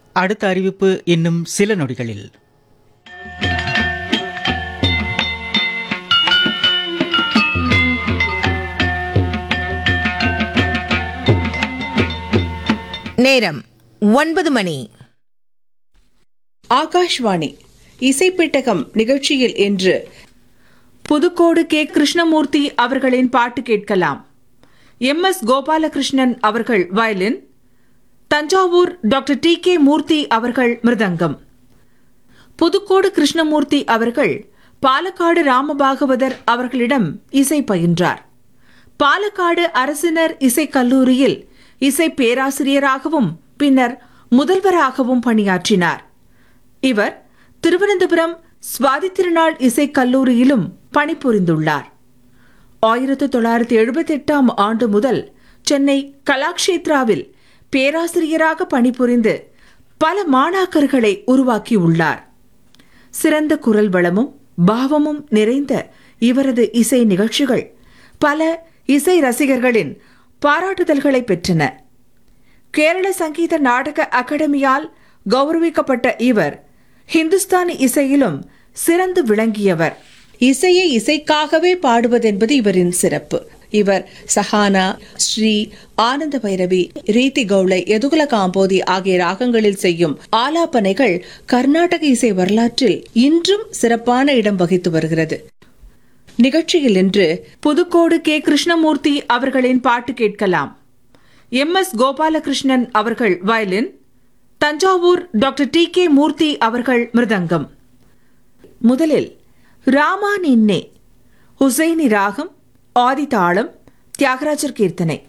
அடுத்த அறிவிப்பு இன்னும் சில நொடிகளில் நேரம் ஒன்பது மணி ஆகாஷ்வாணி இசைப்பெட்டகம் நிகழ்ச்சியில் இன்று புதுக்கோடு கே கிருஷ்ணமூர்த்தி அவர்களின் பாட்டு கேட்கலாம் எம் எஸ் கோபாலகிருஷ்ணன் அவர்கள் violin Thanjavur doctor T K Murthy அவர்கள் மிருதங்கம் புதுக்கோடு கிருஷ்ணமூர்த்தி அவர்கள் பாலக்காடு ராமபாகவதர் அவர்களிடம் இசை பயின்றார் பாலக்காடு அரசினர் இசைக் கல்லூரியில் இசை பேராசிரியராகவும் பின்னர் முதல்வராகவும் பணியாற்றினார் இவர் திருவனந்தபுரம் சுவாதி திருநாள் இசைக் கல்லூரியிலும் பணிபுரிந்துள்ளார் ஆயிரத்து தொள்ளாயிரத்தி எழுபத்தி எட்டாம் ஆண்டு முதல் சென்னை கலாக்ஷேத்ராவில் பேராசிரியராக பணிபுரிந்து பல மாணாக்கர்களை உருவாக்கியுள்ளார் சிறந்த குரல் வளமும் பாவமும் நிறைந்த இவரது இசை நிகழ்ச்சிகள் பல இசை ரசிகர்களின் பாராட்டுதல்களை பெற்றன கேரள சங்கீத நாடக அகாடமியால் கௌரவிக்கப்பட்ட இவர் ஹிந்துஸ்தானி இசையிலும் சிறந்து விளங்கியவர் இசையை இசைக்காகவே பாடுவதென்பது இவரின் சிறப்பு இவர் சஹானா ஸ்ரீ ஆனந்த பைரவி ரீதி கௌளை எதுகுல காம்போதி ஆகிய ராகங்களில் செய்யும் ஆலாபனைகள் கர்நாடக இசை வரலாற்றில் இன்றும் சிறப்பான இடம் வகித்து வருகிறது நிகழ்ச்சியில் இன்று புதுக்கோடு கே கிருஷ்ணமூர்த்தி அவர்களின் பாட்டு கேட்கலாம் எம் எஸ் கோபாலகிருஷ்ணன் அவர்கள் violin Thanjavur doctor T K Murthy அவர்கள் மிருதங்கம் முதலில் ராமா நின்னே ஹுசைனி ராகம் ஆதி தாளம் தியாகராஜர் கீர்த்தனை